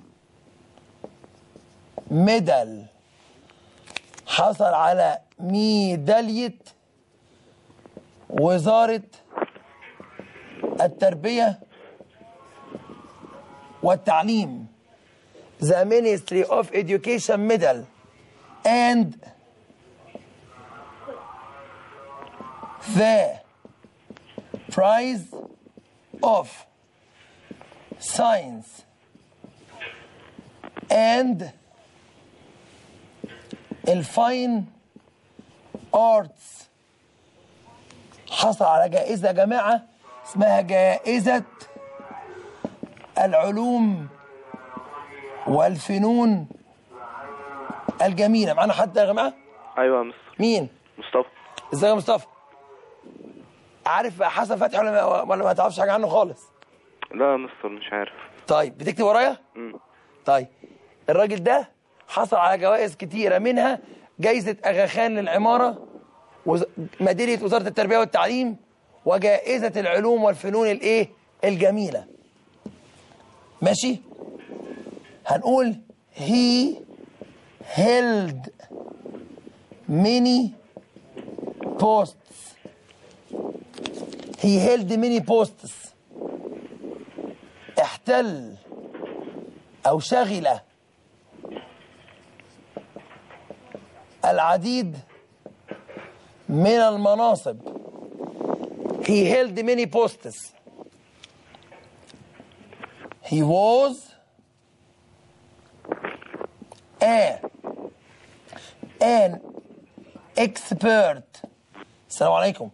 Speaker 2: Medal حصل على ميدالية وزارة التربية والتعليم The Ministry of Education Medal and the prize of science and الفاين arts حصل على جائزة يا جماعة اسمها جائزة العلوم والفنون الجميلة معانا حد يا جماعة
Speaker 7: ايوه يا مستر
Speaker 2: مين
Speaker 7: مصطفى
Speaker 2: ازيك يا مصطفى عارف حسن فتحي ولا ما, ولا ما تعرفش حاجة عنه خالص
Speaker 7: لا يا مستر مش عارف
Speaker 2: طيب بتكتب ورايا
Speaker 7: مم.
Speaker 2: طيب الراجل ده حصل على جوائز كتيرة منها جايزة أغا خان للعمارة وز- ميدالية وزارة التربية والتعليم وجائزة العلوم والفنون الايه الجميلة ماشي هنقول he held many posts he held many posts احتل او شغل العديد من المناصب he held many posts he was a an expert السلام عليكم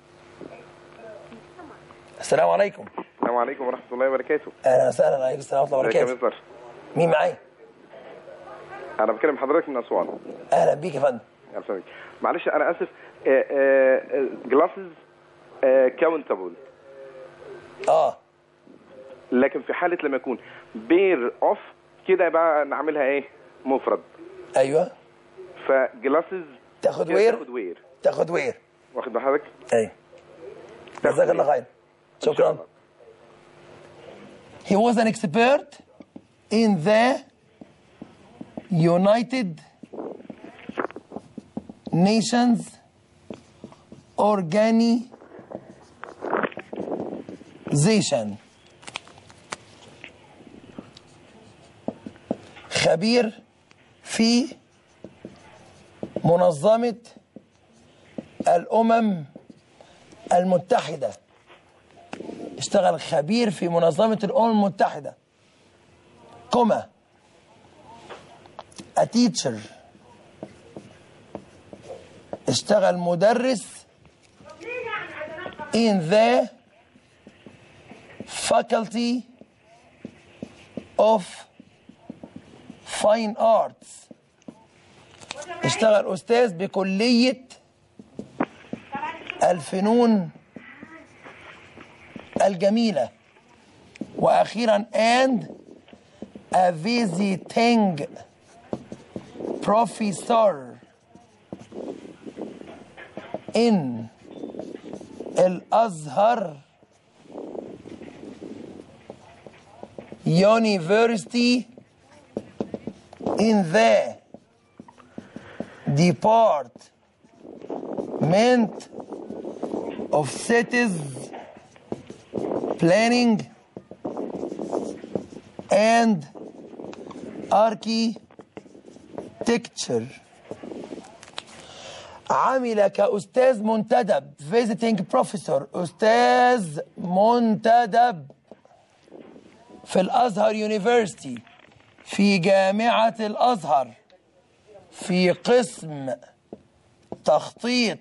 Speaker 2: السلام عليكم
Speaker 8: السلام عليكم ورحمة الله وبركاته
Speaker 2: اهلا وسهلا عليكم السلام ورحمه الله
Speaker 8: ازيك يا
Speaker 2: وبركاته
Speaker 8: مستر
Speaker 2: مين معايا
Speaker 8: أنا بكلم حضرتك من أسوان
Speaker 2: اهلا بيك يا فندم
Speaker 8: يا فندم. معلش أنا آسف جلاسز كاونتابل
Speaker 2: اه
Speaker 8: لكن في حالة لما يكون بير اوف كده بقى نعملها ايه مفرد
Speaker 2: ايوه
Speaker 8: فجلاسز
Speaker 2: تاخد
Speaker 8: كده
Speaker 2: وير
Speaker 8: تاخد وير
Speaker 2: تاخد وير
Speaker 8: واخد بال حضرتك
Speaker 2: ايوه
Speaker 8: تاخد
Speaker 2: جزاك الله
Speaker 8: وير.
Speaker 2: خير شكرا He was an expert in the United Nations Organization خبير في منظمة الأمم المتحدة اشتغل خبير في منظمة الأمم المتحدة كوما a teacher اشتغل مدرس in the faculty of fine arts اشتغل أستاذ بكلية الفنون الجميلة وأخيرا and a visiting professor in الأزهر University in the Department of Cities Planning and Architecture عمل كأستاذ منتدب visiting professor أستاذ منتدب في الأزهر يونيفرسيتي في جامعة الأزهر في قسم تخطيط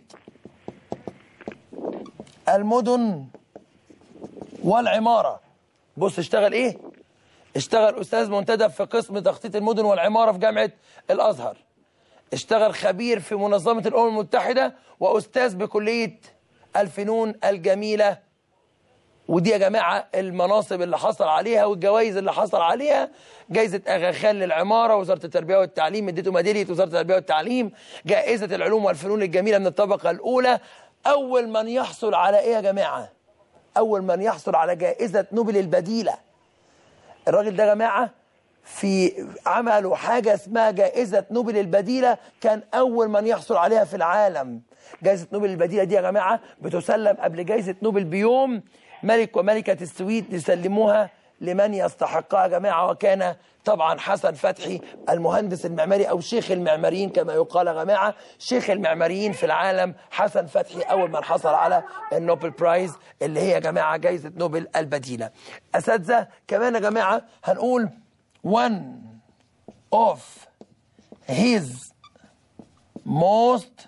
Speaker 2: المدن والعمارة بص اشتغل ايه اشتغل أستاذ منتدب في قسم تخطيط المدن والعمارة في جامعة الأزهر اشتغل خبير في منظمة الأمم المتحدة وأستاذ بكلية الفنون الجميلة ودي يا جماعة المناصب اللي حصل عليها والجوائز اللي حصل عليها جائزة أغا خان للعمارة وزارة التربية والتعليم اديته ميدالية وزارة التربية والتعليم جائزة العلوم والفنون الجميلة من الطبقة الأولى أول من يحصل على إيه يا جماعة أول من يحصل على جائزة نوبل البديلة الراجل ده يا جماعة في عملوا حاجة اسمها جائزة نوبل البديلة كان أول من يحصل عليها في العالم جائزة نوبل البديلة دي يا جماعة بتسلم قبل جائزة نوبل بيوم ملك وملكة السويد يسلموها لمن يستحقها يا جماعة وكان طبعا حسن فتحي المهندس المعماري أو شيخ المعماريين كما يقال يا جماعة شيخ المعماريين في العالم حسن فتحي أول من حصل على النوبل برايز اللي هي يا جماعة جائزة نوبل البديلة أساتذة كمان يا جماعة هنقول one of his most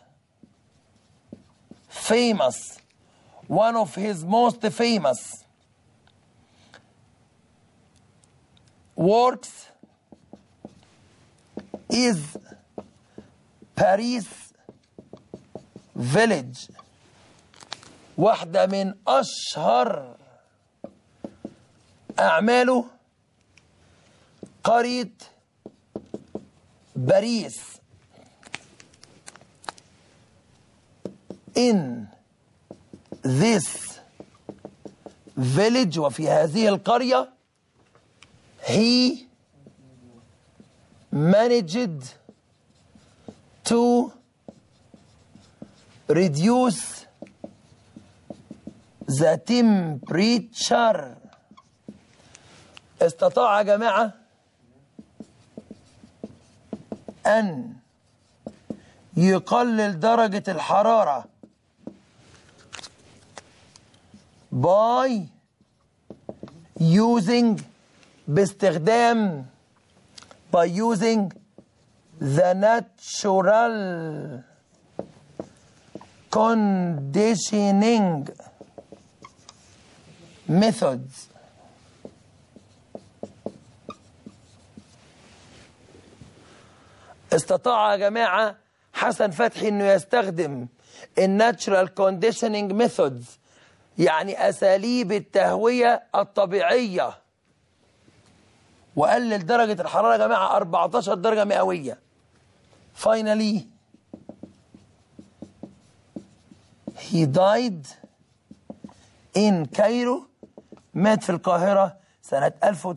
Speaker 2: famous one of his most famous works is Paris Village واحدة من أشهر أعماله قرية باريس in this village وفي هذه القرية he managed to reduce the temperature استطاع يا جماعة أن يقلل درجة الحرارة by using باستخدام by using the natural conditioning methods استطاع يا جماعة حسن فتحي انه يستخدم الناتشرال كونديشننج ميثودز يعني اساليب التهوية الطبيعية وقلل درجة الحرارة يا جماعة 14 درجة مئوية finally he died in Cairo مات في القاهرة سنة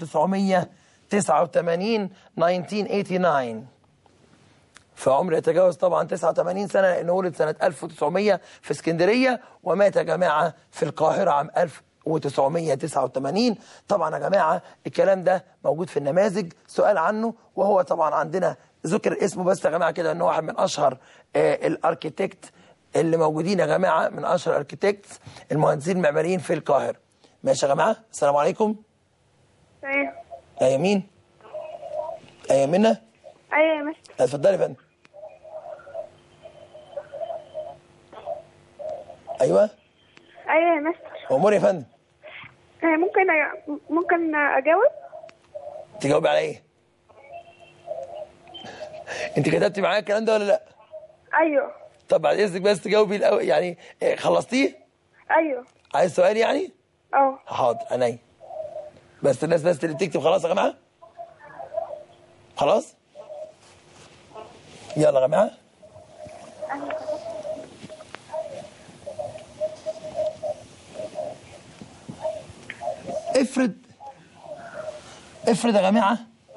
Speaker 2: 1989 1989 في عمر يتجاوز طبعا 89 سنة لأنه ولد سنة 1900 في اسكندرية ومات يا جماعة في القاهرة عام 1989 طبعا يا جماعة الكلام ده موجود في النماذج سؤال عنه وهو طبعا عندنا ذكر اسمه بس يا جماعة كده انه واحد من أشهر آه الاركيتكت اللي موجودين يا جماعة من أشهر الاركيتكت المهندسين المعماريين في القاهرة ماشي يا جماعة السلام عليكم
Speaker 3: ايوه
Speaker 2: يا مين يا منى
Speaker 3: ايوه يا مستر
Speaker 2: اتفضلي يا فندم ايوه
Speaker 3: ايوه يا مستر
Speaker 2: امور يا فندم
Speaker 3: آه، ممكن أ- ممكن اجاوب
Speaker 2: تجاوبي على ايه انت كتبتي معايا الكلام ده ولا لا
Speaker 3: ايوه
Speaker 2: طب بعد اذنك بس تجاوبي الأول يعني إيه، خلصتيه
Speaker 3: ايوه
Speaker 2: عايز سؤال يعني
Speaker 3: اه
Speaker 2: حاضر عينيا بس الناس بس اللي بتكتب خلاص يا جماعه خلاص يلا يا جماعه افرض افرض يا جماعه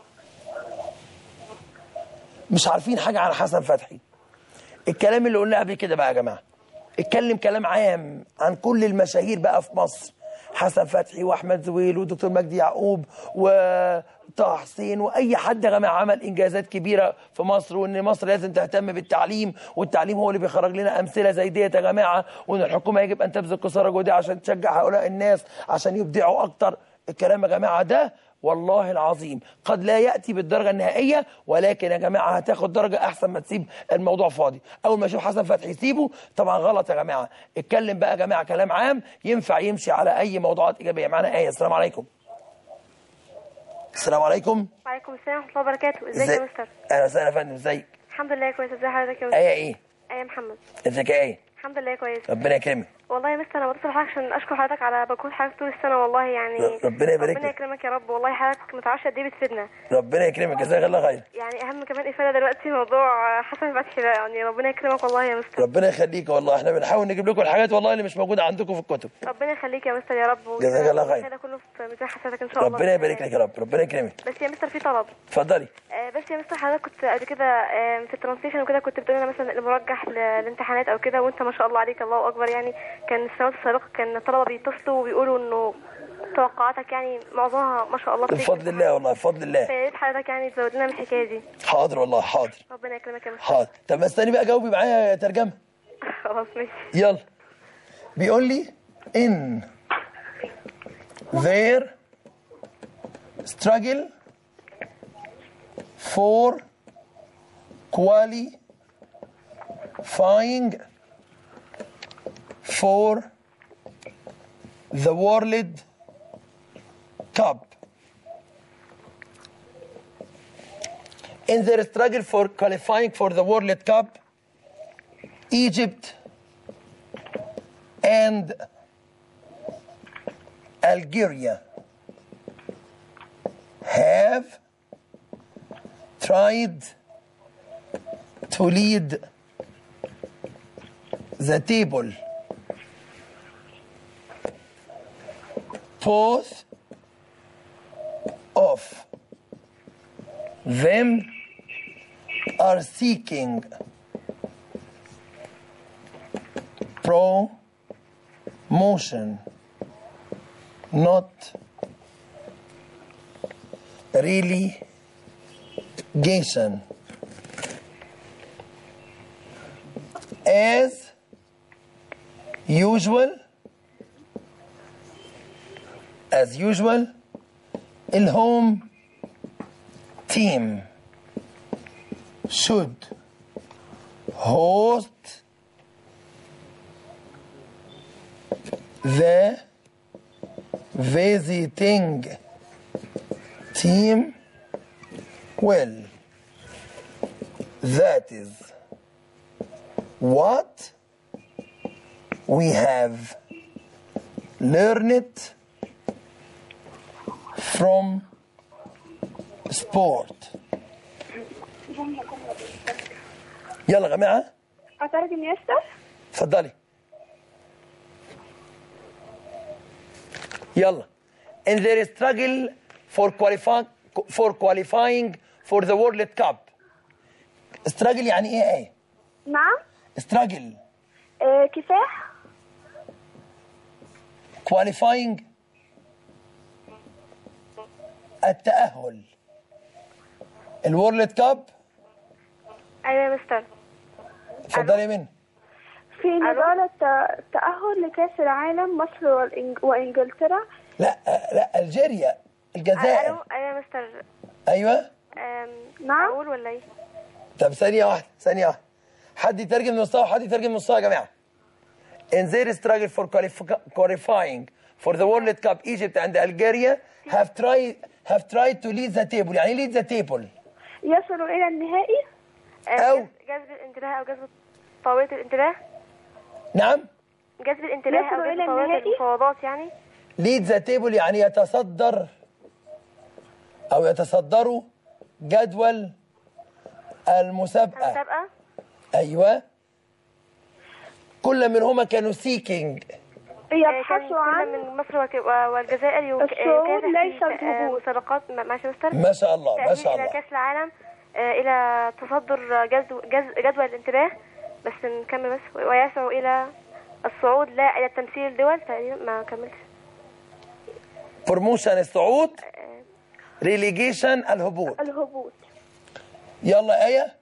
Speaker 2: مش عارفين حاجه عن حسن فتحي الكلام اللي قلناه قبل كده بقى يا جماعه اتكلم كلام عام عن كل المشاهير بقى في مصر حسن فتحي واحمد زويل ودكتور مجدي يعقوب وطه حسين واي حد يا جماعه عمل انجازات كبيره في مصر وان مصر لازم تهتم بالتعليم والتعليم هو اللي بيخرج لنا امثله زي ديت يا جماعه وان الحكومه يجب ان تبذل قصارى جهدها عشان تشجع هؤلاء الناس عشان يبدعوا اكتر الكلام يا جماعه ده والله العظيم قد لا ياتي بالدرجه النهائيه ولكن يا جماعه هتاخد درجه احسن ما تسيب الموضوع فاضي اول ما اشوف حسن فتحي يسيبه طبعا غلط يا جماعه اتكلم بقى يا جماعه كلام عام ينفع يمشي على اي موضوعات ايجابيه معانا ايه السلام عليكم السلام عليكم
Speaker 9: وعليكم السلام ورحمة الله وبركاته ازيك يا مستر
Speaker 2: اهلا وسهلا يا فندم ازيك
Speaker 9: الحمد لله كويس ازي حضرتك يا مستر
Speaker 2: ايه ايه
Speaker 9: ايه محمد
Speaker 2: ازيك يا ايه
Speaker 9: الحمد لله كويس
Speaker 2: ربنا يكرمك
Speaker 9: والله يا مستر انا بتصل حضرتك عشان اشكر حضرتك على مجهود حضرتك طول السنة والله يعني
Speaker 2: ربنا يبارك
Speaker 9: ربنا
Speaker 2: لك.
Speaker 9: يكرمك يا رب والله حضرتك ما تعرفش قد ايه بتفيدنا
Speaker 2: ربنا يكرمك جزاك الله خير
Speaker 9: يعني اهم كمان افادة دلوقتي موضوع حسن فتحي ده يعني ربنا يكرمك والله يا مستر
Speaker 2: ربنا يخليك والله احنا بنحاول نجيب لكم الحاجات والله اللي مش موجوده عندكم في الكتب
Speaker 9: ربنا يخليك يا مستر يا رب
Speaker 2: جزاك الله خير.
Speaker 9: ده كله في ميزان حسناتك ان شاء الله
Speaker 2: ربنا يبارك لك يا رب ربنا يكرمك
Speaker 9: بس يا مستر في طلب
Speaker 2: اتفضلي
Speaker 9: آه، بس يا مستر حضرتك كنت قبل كده آه، في الترانسليشن وكده كنت بتقول لنا مثلا المرجح للامتحانات او كده وانت ما شاء الله عليك الله اكبر يعني كان السنوات السابقه كان الطلبه بيتصلوا وبيقولوا انه توقعاتك يعني معظمها ما شاء الله بتيجي.
Speaker 2: بفضل الله والله بفضل الله
Speaker 9: فيا ريت حضرتك يعني تزود لنا من الحكايه دي
Speaker 2: حاضر والله حاضر
Speaker 9: ربنا يكرمك يا مستر
Speaker 2: حاضر طب ما استني بقى جاوبي معايا ترجمه
Speaker 9: خلاص ماشي
Speaker 2: يلا بيقول لي in their struggle for qualifying for the World Cup in their struggle for qualifying for the World Cup Egypt and Algeria have tried to lead the table both of them are seeking promotion, not relegation. As usual, as usual, الهوم team should host the visiting team well. That is what we have learned from sport. يلا يا جماعه
Speaker 3: أترجم يا أستاذ
Speaker 2: اتفضلي يلا in their struggle for qualifying for qualifying for the World Cup struggle يعني ايه ايه
Speaker 3: نعم
Speaker 2: struggle
Speaker 3: آه كفاح
Speaker 2: qualifying التأهل الورلد كاب
Speaker 9: ايوه يا مستر
Speaker 2: اتفضلي منه
Speaker 3: في نضال الت- التأهل لكأس العالم مصر والإنج- وإنجلترا
Speaker 2: لا لا الجيريا الجزائر
Speaker 9: الو ايوه يا مستر
Speaker 2: ايوه
Speaker 9: نعم اقول ولا ايه
Speaker 2: طب ثانية واحدة ثانية واحدة حد يترجم نصها وحد يترجم نصها يا جماعة In their struggle for qualif- qualifying for the World Cup Egypt and Algeria have tried have tried to lead the table يعني lead the table
Speaker 3: يصلوا إلى النهائي
Speaker 9: أو جذب الانتباه او جذب طاولة الانتباه
Speaker 2: نعم
Speaker 9: جذب الانتباه او
Speaker 3: يصلوا
Speaker 9: جذب
Speaker 3: إلى
Speaker 9: طاولة
Speaker 3: النهائي؟
Speaker 9: المفاوضات يعني
Speaker 2: lead the table يعني يتصدر أو يتصدروا جدول المسابقة
Speaker 9: المسابقة
Speaker 2: أيوة كل منهما كانوا seeking
Speaker 3: يبحثوا عن
Speaker 9: من مصر وك- والجزائر يوك-
Speaker 3: الصعود
Speaker 9: كافح
Speaker 3: ليس
Speaker 9: في
Speaker 3: الهبوط.
Speaker 9: مسابقات م- ماشي يا مستر
Speaker 2: ما شاء الله ما
Speaker 9: تأهيل
Speaker 2: شاء
Speaker 9: إلى
Speaker 2: الله
Speaker 9: كأس العالم آه، إلى تصدر جدو- جز- جدول الانتباه بس نكمل بس ويسعوا إلى الصعود لا إلى تمثيل الدول تقريبا ما كملتش
Speaker 2: بروموشن الصعود ريليجيشن الهبوط
Speaker 3: الهبوط
Speaker 2: يلا آية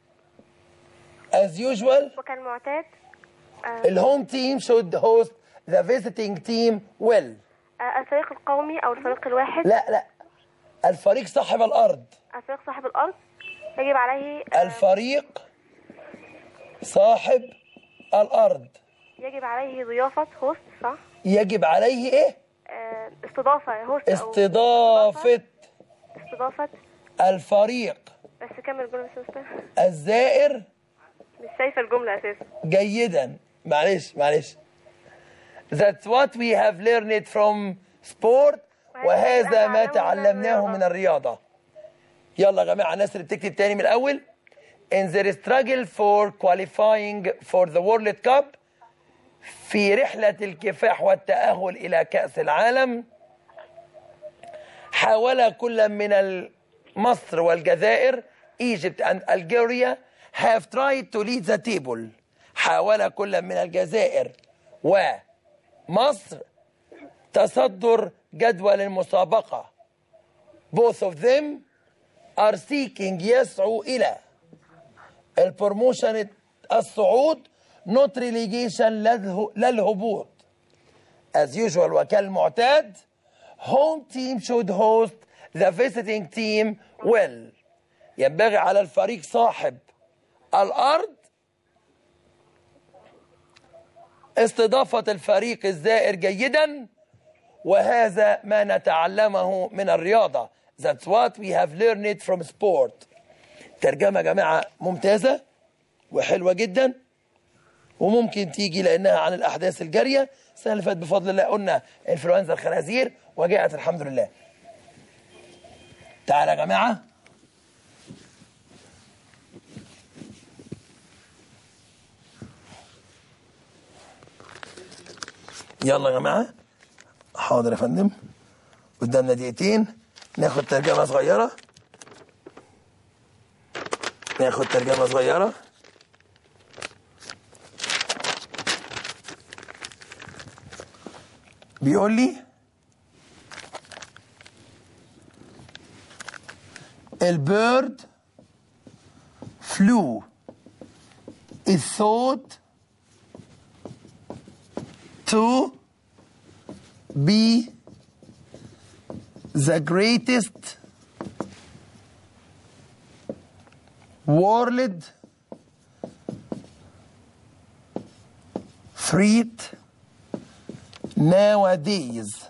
Speaker 2: as usual
Speaker 9: وكان معتاد
Speaker 2: الهوم تيم should host the visiting team well
Speaker 9: آه، الفريق القومي أو الفريق الواحد
Speaker 2: لا لا الفريق صاحب الأرض
Speaker 9: الفريق صاحب الأرض يجب عليه آه،
Speaker 2: الفريق صاحب الأرض
Speaker 9: يجب عليه ضيافة هوست صح
Speaker 2: يجب عليه إيه
Speaker 9: آه، استضافة هوست أو
Speaker 2: استضافة
Speaker 9: استضافة
Speaker 2: الفريق
Speaker 9: بس كمل الجملة بس يا مستر.
Speaker 2: الزائر
Speaker 9: مش شايفة الجملة أساسا
Speaker 2: جيدا معلش معلش That's what we have learned from sport وهذا ما تعلمناه من الرياضة يلا يا جماعة الناس اللي بتكتب تاني من الأول In their struggle for qualifying for the World Cup في رحلة الكفاح والتأهل إلى كأس العالم حاول كل من مصر والجزائر Egypt and Algeria have tried to lead the table حاول كل من الجزائر ومصر تصدر جدول المسابقة both of them are seeking يسعوا إلى البروموشن الصعود not relegation للهو- للهبوط as usual وكالمعتاد home team should host the visiting team well ينبغي على الفريق صاحب الأرض استضافة الفريق الزائر جيدا وهذا ما نتعلمه من الرياضة That's what we have learned from sport ترجمة يا جماعة ممتازة وحلوة جدا وممكن تيجي لأنها عن الأحداث الجارية السنة اللي فاتت بفضل الله قلنا إنفلونزا الخنازير وجاءت الحمد لله تعال يا جماعة يلا يا جماعة حاضر يا فندم قدامنا دقيقتين ناخد ترجمة صغيرة ناخد ترجمة صغيرة بيقول لي البيرد flew is thought to be the greatest world threat nowadays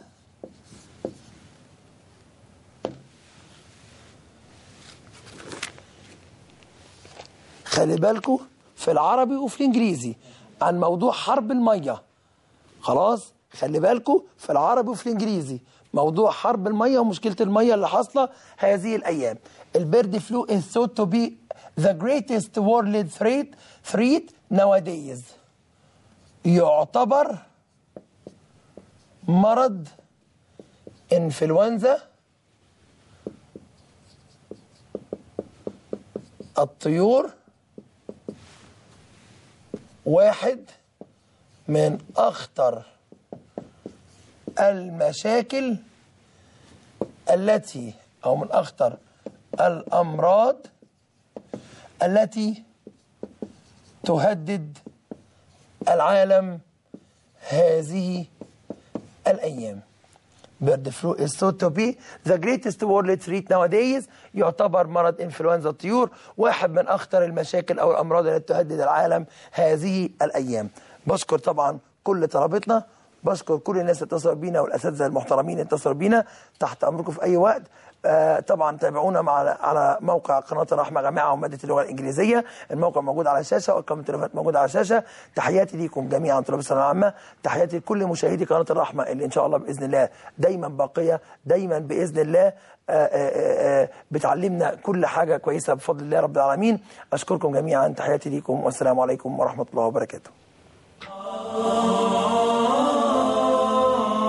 Speaker 2: خلي بالكوا في العربي وفي الانجليزي عن موضوع حرب الميه خلاص خلي بالكوا في العربي وفي الانجليزي موضوع حرب الميه ومشكله الميه اللي حاصله هذه الايام البيرد فلو is thought to be the greatest world threat threat nowadays يعتبر مرض انفلونزا الطيور واحد من اخطر المشاكل التي او من اخطر الامراض التي تهدد العالم هذه الايام Bird flu is thought to be the greatest world threat nowadays يعتبر مرض انفلونزا الطيور واحد من اخطر المشاكل او الامراض التي تهدد العالم هذه الايام بشكر طبعا كل طلبتنا بشكر كل الناس اللي اتصلوا بينا والاساتذه المحترمين اللي اتصلوا بينا تحت امركم في اي وقت آه طبعا تابعونا مع على موقع قناه الرحمه جامعه وماده اللغه الانجليزيه الموقع موجود على الشاشه وارقام التليفونات موجوده على الشاشه تحياتي ليكم جميعا طلاب الثانويه العامه تحياتي لكل مشاهدي قناه الرحمه اللي ان شاء الله باذن الله دايما باقيه دايما باذن الله آه آه آه بتعلمنا كل حاجه كويسه بفضل الله رب العالمين اشكركم جميعا تحياتي ليكم والسلام عليكم ورحمه الله وبركاته